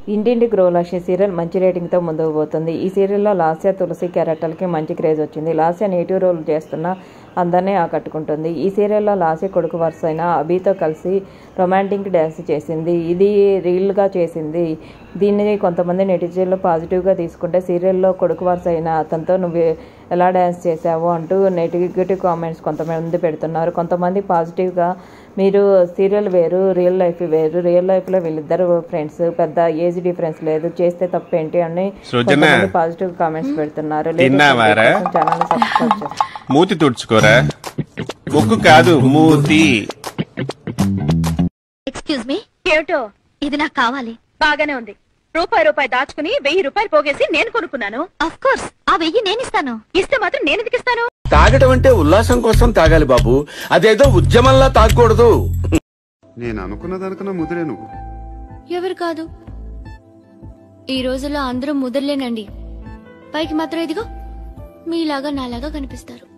ఇంటింటి గృహలక్ష్మి సీరియల్ మంచి రేటింగ్తో ముందుకు పోతుంది ఈ సీరియల్లో లాస్య తులసి క్యారెక్టర్కి మంచి క్రేజ్ వచ్చింది లాస్య నేటివ్ రోల్ చేస్తున్న అందరినీ ఆకట్టుకుంటుంది ఈ సీరియల్లో లాస్య కొడుకు వరుస అయిన అభితో కలిసి రొమాంటిక్ డ్యాన్స్ చేసింది ఇది రీల్గా చేసింది దీన్ని కొంతమంది నెటిజన్లు పాజిటివ్గా తీసుకుంటే సీరియల్లో కొడుకు వరుస అయిన అతనితో నువ్వు ఎలా డ్యాన్స్ చేసావు అంటూ నెగిటివ్ కామెంట్స్ కొంతమంది పెడుతున్నారు కొంతమంది పాజిటివ్గా మీరు సీరియల్ వేరు రియల్ లైఫ్ వేరు రియల్ లైఫ్లో వీళ్ళిద్దరు ఫ్రెండ్స్ పెద్ద ఏజ్ డిఫరెన్స్ లేదు చేస్తే తప్పేంటి అని సృజన. కొంతమంది పాజిటివ్ కామెంట్స్ పెడుతున్నారు తిన్నావారా? ఛానల్ సబ్స్క్రైబ్ చేసుకోండి. మూతి తుడుచుకోరా ముక్కు కాదు మూతి ఎక్స్క్యూజ్ మీ ఏమిటో ఇది నాకు కావాలి బాగానే ఉంది రూపాయి రూపాయి దాచుకుని వెయ్యి రూపాయలు పోగేసి నేను కొనుక్కున్నాను అఫ్ కోర్స్ ఆ వెయ్యి నేను ఇస్తాను ఇస్తే మాత్రం నేను ఎందుకు ఇస్తాను తాగటం అంటే ఉల్లాసం కోసం తాగాలి బాబు అదేదో ఉద్యమంలా తాగకూడదు నేను అనుకున్న దానికన్నా ముదిరే నువ్వు ఎవరు కాదు ఈ రోజుల్లో అందరూ ముదర్లేనండి పైకి మాత్రం ఇదిగో మీలాగా నాలాగా కనిపిస్తారు